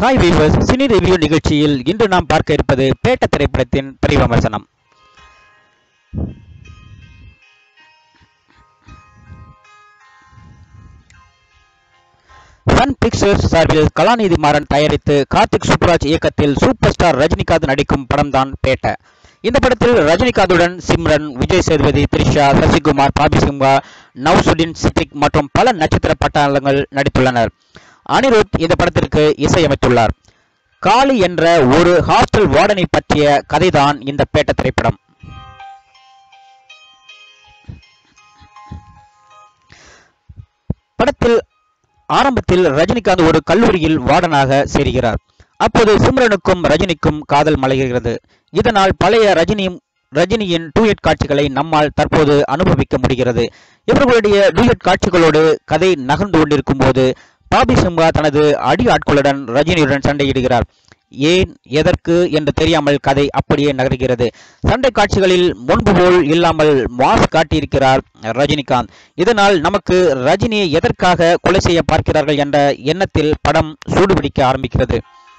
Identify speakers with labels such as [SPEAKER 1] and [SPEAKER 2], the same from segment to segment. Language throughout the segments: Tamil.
[SPEAKER 1] ஹாய் வீவர்ஸ் சினி ரிவ்யூ நிகழ்ச்சியில் இன்று நாம் பார்க்க இருப்பது பேட்ட திரைப்படத்தின் திரை விமர்சனம் சன் பிக்சர்ஸ் சார்பில் கலாநிதி மாறன் தயாரித்து கார்த்திக் சுப்ராஜ் இயக்கத்தில் சூப்பர் ஸ்டார் ரஜினிகாந்த் நடிக்கும் படம்தான் பேட்ட இந்த படத்தில் ரஜினிகாந்துடன் சிம்ரன் விஜய் சேதுபதி த்ரிஷா சசிகுமார் பாபி சிம்ஹா நவ்சுடின் சித்திக் மற்றும் பல நட்சத்திர பட்டாளங்கள் நடித்துள்ளனர் அனிருத் இந்த படத்திற்கு இசையமைத்துள்ளார் காளி என்ற ஒரு ஹாஸ்டல் வார்டனை பற்றிய கதைதான் இந்த பேட்ட திரைப்படம் படத்தில் ஆரம்பத்தில் ரஜினிகாந்த் ஒரு கல்லூரியில் வார்டனாக சேர்கிறார் அப்போது சிம்ரனுக்கும் ரஜினிக்கும் காதல் மலர்கிறது இதனால் பழைய ரஜினியும் ரஜினியின் டூயட் காட்சிகளை நம்மால் தற்போது அனுபவிக்க முடிகிறது இவர்களுடைய டூயட் காட்சிகளோடு கதை நகர்ந்து கொண்டிருக்கும் போது பாபி சிம்ஹா தனது அடி ஆட்களுடன் ரஜினியுடன் சண்டையிடுகிறார் ஏன் எதற்கு என்று தெரியாமல் கதை அப்படியே நகர்கிறது சண்டை காட்சிகளில் முன்பு போல் இல்லாமல் மாஸ் காட்டியிருக்கிறார் ரஜினிகாந்த் இதனால் நமக்கு ரஜினியை எதற்காக கொலை செய்ய பார்க்கிறார்கள் என்ற எண்ணத்தில் படம் சூடுபிடிக்க ஆரம்பிக்கிறது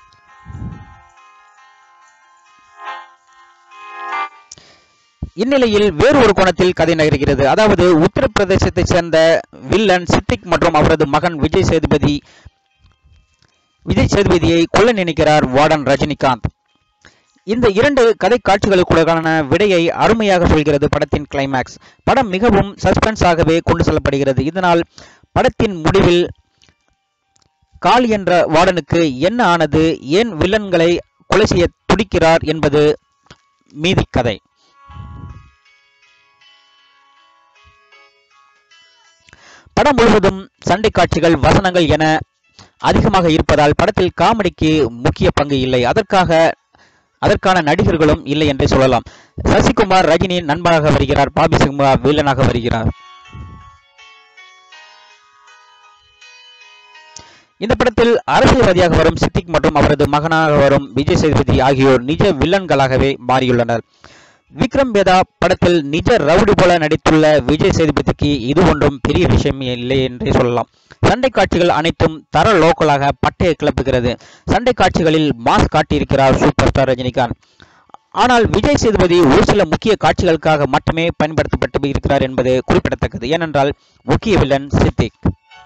[SPEAKER 1] இந்நிலையில் வேறு ஒரு கோணத்தில் கதை நகர்கிறது அதாவது உத்தரப்பிரதேசத்தைச் சேர்ந்த வில்லன் சித்திக் மற்றும் அவரது மகன் விஜய் சேதுபதி விஜய் சேதுபதியை கொல்ல நினைக்கிறார் வார்டன் ரஜினிகாந்த் இந்த இரண்டு கதை காட்சிகளுக்குள்ளான விடையை அருமையாக சொல்கிறது படத்தின் கிளைமேக்ஸ் படம் மிகவும் சஸ்பென்ஸாகவே கொண்டு செல்லப்படுகிறது இதனால் படத்தின் முடிவில் கால் என்ற வார்டனுக்கு என்ன ஆனது ஏன் வில்லன்களை கொலை செய்ய துடிக்கிறார் என்பது மீதி கதை படம் முழுவதும் சண்டை காட்சிகள் வசனங்கள் என அதிகமாக இருப்பதால் படத்தில் காமெடிக்கு முக்கிய பங்கு இல்லை அதற்காக அதற்கான நடிகர்களும் இல்லை என்றே சொல்லலாம் சசிகுமார் ரஜினியின் நண்பனாக வருகிறார் பாபி சிம்ஹா வில்லனாக வருகிறார் இந்த படத்தில் அரசியல்வாதியாக வரும் சித்திக் மற்றும் அவரது மகனாக வரும் விஜய் சேதுபதி ஆகியோர் நிஜ வில்லன்களாகவே மாறியுள்ளனர் விக்ரம் வேதா படத்தில் நிஜ ரவுடி போல நடித்துள்ள விஜய் சேதுபதிக்கு இது ஒன்றும் பெரிய விஷயம் இல்லை என்றே சொல்லலாம் சண்டை காட்சிகள் அனைத்தும் தர லோக்கலாக பட்டையை கிளப்புகிறது சண்டை காட்சிகளில் மாஸ் காட்டியிருக்கிறார் சூப்பர் ஸ்டார் ரஜினிகாந்த் ஆனால் விஜய் சேதுபதி ஒரு சில முக்கிய காட்சிகளுக்காக மட்டுமே பயன்படுத்தப்பட்டு இருக்கிறார் என்பது குறிப்பிடத்தக்கது ஏனென்றால் முக்கிய வில்லன் சித்திக்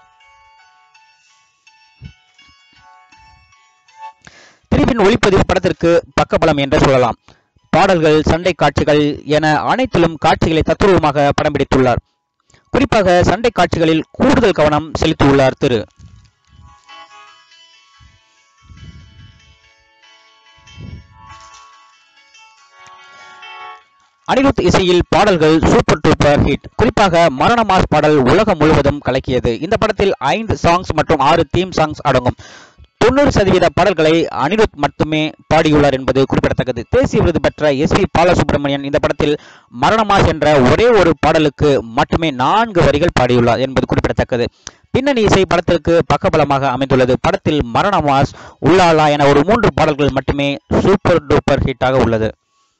[SPEAKER 1] திரிவின் ஒளிப்பதிவு படத்திற்கு பக்கபலம் என்று சொல்லலாம் பாடல்கள் சண்டை காட்சிகள் என அனைத்திலும் காட்சிகளை தத்துரூபமாக படம் பிடித்துள்ளார் குறிப்பாக சண்டை காட்சிகளில் கூடுதல் கவனம் செலுத்தியுள்ளார் திரு அனிருத் இசையில் பாடல்கள் சூப்பர் டூப்பர் ஹிட் குறிப்பாக மரண மாஸ் பாடல் உலகம் முழுவதும் கலக்கியது இந்த படத்தில் ஐந்து சாங்ஸ் மற்றும் ஆறு தீம் சாங்ஸ் அடங்கும் தொண்ணூறு சதவீத பாடல்களை அனிருத் மட்டுமே பாடியுள்ளார் என்பது குறிப்பிடத்தக்கது தேசிய விருது பெற்ற எஸ் பி பாலசுப்ரமணியன் இந்த படத்தில் மரணமாஸ் என்ற ஒரே ஒரு பாடலுக்கு மட்டுமே நான்கு வரிகள் பாடியுள்ளார் என்பது குறிப்பிடத்தக்கது பின்னணி இசை படத்திற்கு பக்கபலமாக அமைந்துள்ளது படத்தில் மரணமாஸ் உள்ளாலா என ஒரு மூன்று பாடல்கள் மட்டுமே சூப்பர் டூப்பர் ஹிட்டாக உள்ளது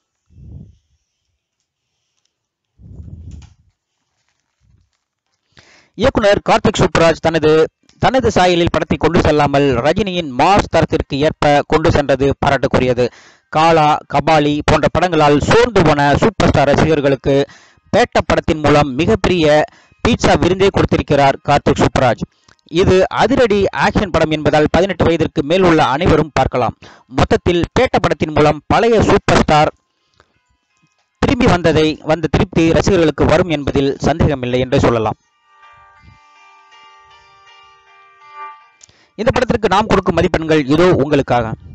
[SPEAKER 1] இயக்குனர் கார்த்திக் சுப்ராஜ் தனது தனது சாயலில் படத்தை கொண்டு செல்லாமல் ரஜினியின் மாஸ் தரத்திற்கு ஏற்ப கொண்டு சென்றது பாராட்டுக்குரியது காலா கபாலி போன்ற படங்களால் சோர்ந்து போன சூப்பர் ஸ்டார் ரசிகர்களுக்கு பேட்ட படத்தின் மூலம் மிகப்பெரிய பீட்சா விருந்தே கொடுத்திருக்கிறார் கார்த்திக் சுப்ராஜ் இது அதிரடி ஆக்ஷன் படம் என்பதால் பதினெட்டு வயதிற்கு மேல் உள்ள அனைவரும் பார்க்கலாம் மொத்தத்தில் பேட்ட படத்தின் மூலம் பழைய சூப்பர் ஸ்டார் திரும்பி வந்ததை வந்த திருப்தி ரசிகர்களுக்கு வரும் என்பதில் சந்தேகமில்லை என்று சொல்லலாம் இந்த படத்திற்கு நாம் கொடுக்கும் மதிப்பெண்கள் இதோ உங்களுக்காக